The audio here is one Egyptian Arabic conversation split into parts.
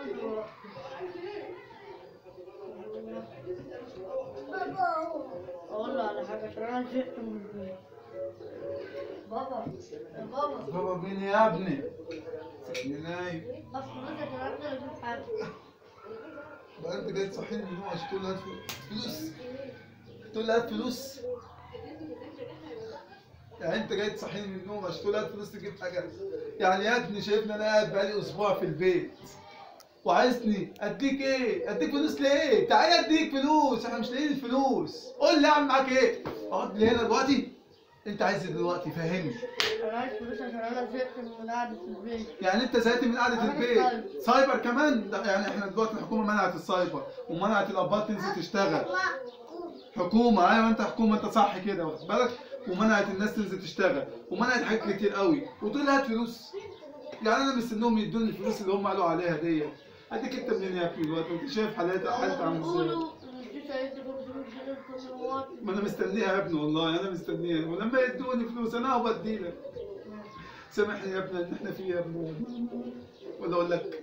اقول له على حاجه عشان انا زهقت من البيت بابا يا بابا بابا مين يا ابني؟ سيبني نايم بس فلوسك يا ابني اجيب حاجه بقى انت جاي تصحيني من النوم عشان تقول لي هات فلوس تقول لي هات فلوس يعني انت جاي تصحيني من النوم عشان تقول لي هات فلوس تجيب حاجه يعني يا ابني شايفني انا قاعد بقالي اسبوع في البيت وعايزني اديك ايه؟ اديك فلوس ليه؟ تعالى اديك فلوس احنا مش لاقيين الفلوس قول لي اعمل معاك ايه؟ اقعد لي هنا دلوقتي انت عايز ايه دلوقتي فهمني انا عايز فلوس عشان انا زهقت من قعده البيت يعني انت زهقت من قعده عملت البيت سايبر. سايبر كمان ده يعني احنا دلوقتي الحكومه منعت السايبر ومنعت الابات تنزل تشتغل حكومه ايوه انت حكومه انت صح كده واخد بالك ومنعت الناس تنزل تشتغل ومنعت حاجات كتير قوي وتقول لي هات فلوس يعني انا مستنيهم يدوني الفلوس اللي هم قالوا عليها ديت اديك انت منين يا ابني دلوقتي انت شايف حالاتي حالتي عامله ازاي بيقولوا ان دي سيدة 500 جنيه لكل مواطن ما انا مستنيها يا ابني والله انا مستنيها ولما يدوني فلوس انا هبدي لك سامحني يا ابني ان احنا فيه يا ابني ولا اقول لك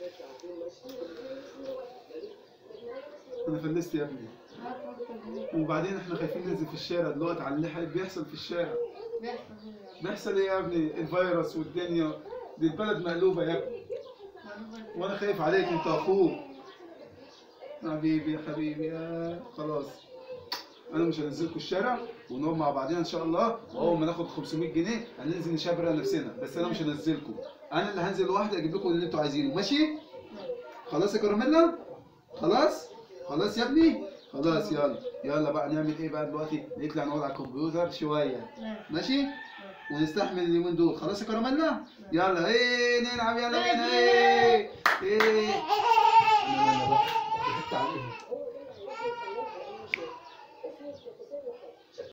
انا فلست يا ابني هات 5 جنيه وبعدين احنا خايفين ننزل في الشارع دلوقتي على اللي حي- بيحصل في الشارع بيحصل هنا بيحصل ايه يا ابني الفيروس والدنيا دي البلد مقلوبه يا ابني وانا خايف عليك انت اخوك حبيبي يا حبيبي يا خلاص انا مش هنزلكوا الشارع ونقعد مع بعضنا ان شاء الله واول ما ناخد 500 جنيه هننزل نشبر نفسنا بس انا مش هنزلكم انا اللي هنزل لوحدي اجيب لكم اللي انتوا عايزينه ماشي خلاص يا كراميلا خلاص خلاص يا ابني خلاص يلا يلا بقى نعمل ايه بقى دلوقتي نطلع نقعد على الكمبيوتر شويه ماشي ونستحمل اليومين دول خلاص يا كراميلا يلا ايه نلعب يلا بينا ايه